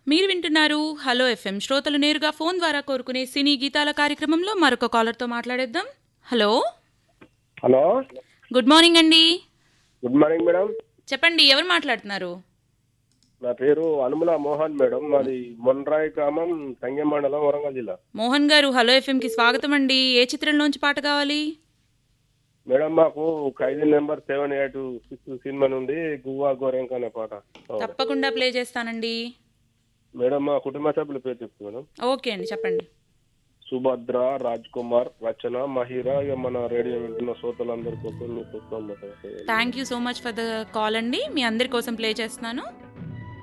మీరు వింటున్నారు hello FM శ్రోతలు నేరుగా ఫోన్ ద్వారా కోరుకునే సినీ గీతాల కార్యక్రమంలో మరొక కాలర్తో మాట్లాడేద్దాం హలో హలో గుడ్ మార్నింగ్ అండి గుడ్ మార్నింగ్ మేడం చెప్పండి ఎవరు మాట్లాడుతున్నారు నా పేరు అనుముల మోహన్ మేడం మాది మొన్రాయ్ గ్రామం సంగెం మండలం వరంగల్ జిల్లా మోహన్ గారు హలో ఎఫ్ఎంకి స్వాగతం అండి ఏ చిత్రంలోంచి పాట కావాలి మేడం మాకు Khaidi number seven eight six cinema నుండి గువ్వా గోరెంక అనే పాట కావాలి. తప్పకుండా ప్లే చేస్తానండి మేడం మా కుటుంబ సభ్యుల పేరు చెప్తా మేడం ఓకే అండి చెప్పండి సుభద్ర రాజ్ కుమార్ రచన మహిరా ఇక మన రేడియో వింటున్న శ్రోతలందరి కోసం మీకు వస్తాం madam. Thank you so much for the call అండి మీ అందరి కోసం ప్లే చేస్తున్నాను